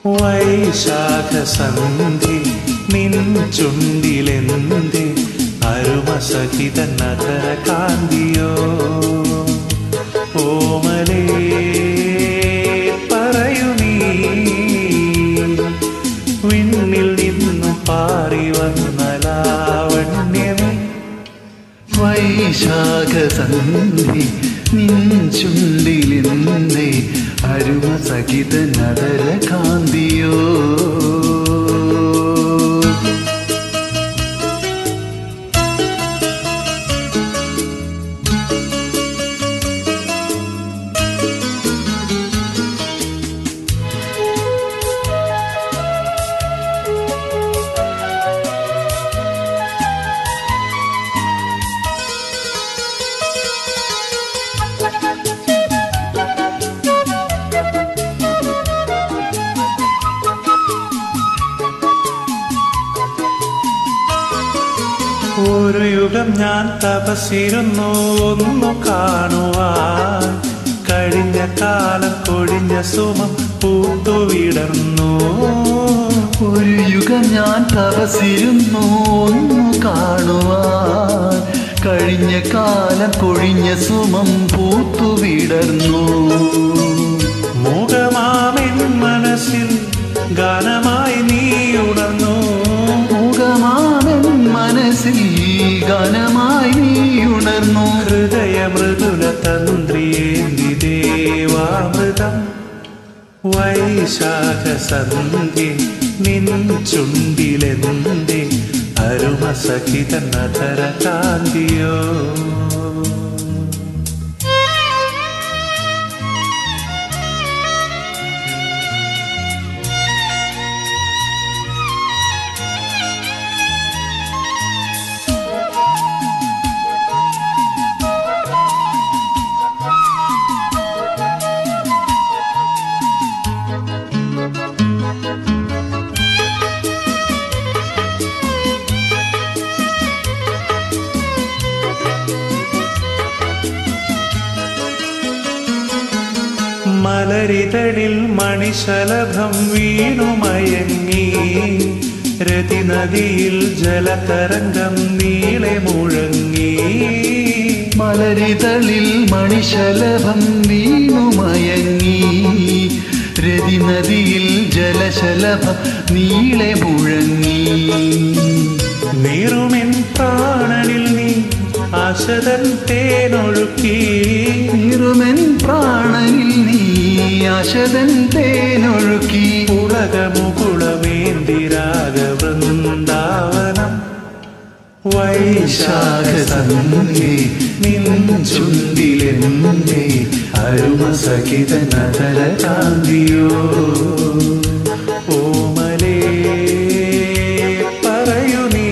വൈശാഖ സന്ധി നിൻ ചുണ്ടിലെന്തി അരുമസഹിത നഗര കാന്തിയോ ഓമലേ പറയൂ നീ വിണ്ണിൽ നിന്നു പാറി വന്ന ലാവണ്യമേ വൈശാഖ സന്ധി നിൻ ചുണ്ടിലെന്തേ അരുമ സഹിത നദര കാന്തിയോ ഒരു യുഗം ഞാൻ തപസിരുന്നു ഒന്നു കാണുവാൻ കഴിഞ്ഞ കാലം കൊഴിഞ്ഞ സുമം പൂത്തുവിടർന്നു ഒരു യുഗം ഞാൻ തപസിരുന്നു ഒന്നു കാണുവാൻ കഴിഞ്ഞ കാലം കൊഴിഞ്ഞ സുമം പൂത്തുവിടർന്നു മുഖമാമെൻ മനസ്സിൽ ഗാനമായി നീ ഉണർന്നു മുഖമാമൻ മനസ്സിൽ ഗാനമായി നീ ഉണർന്നു ഹൃദയ മൃദുല തന്ത്രിയേന്തി ദേവാമൃതം വൈശാഖ സന്ധ്യ നിൻ ചുണ്ടിലെന്തേ അരുമ സഹിത നഗര കാന്തിയോ മലരിതളിൽ മണിശലഭം വീണുമയങ്ങി രതിനദിയിൽ ജലതരംഗം നീളെ മുഴങ്ങി മലരിതളിൽ മണിശലഭം വീണുമയങ്ങി രതിനദിയിൽ ജലശലഭം നീളെ മുഴങ്ങി നീറുമെൻ പ്രാണനിൽ നീ ആശതൻ തേനൊഴുക്കി നീറുമെൻ പ്രാണനിൽ നീ ആശതൻ തേനൊഴുക്കി ഉലകമുകുളമേന്തിരാഗവൃന്ദാവനം ശാഖ സന്ധ്യേ നിൻ ചുണ്ടിലെന്തേ അരുമ സഹിത നഗര കാന്തിയോ ഓമലേ പറയൂ നീ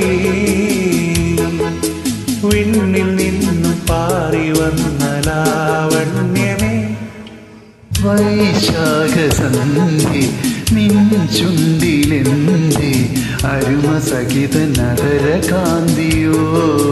വിണ്ണിൽ നിന്നു പാറി വന്ന ലാവണ്യമേ വൈശാഖ സന്ധ്യ നിൻ ചുണ്ടിലെന്തേ അരുമ സഹിത നഗര കാന്തിയോ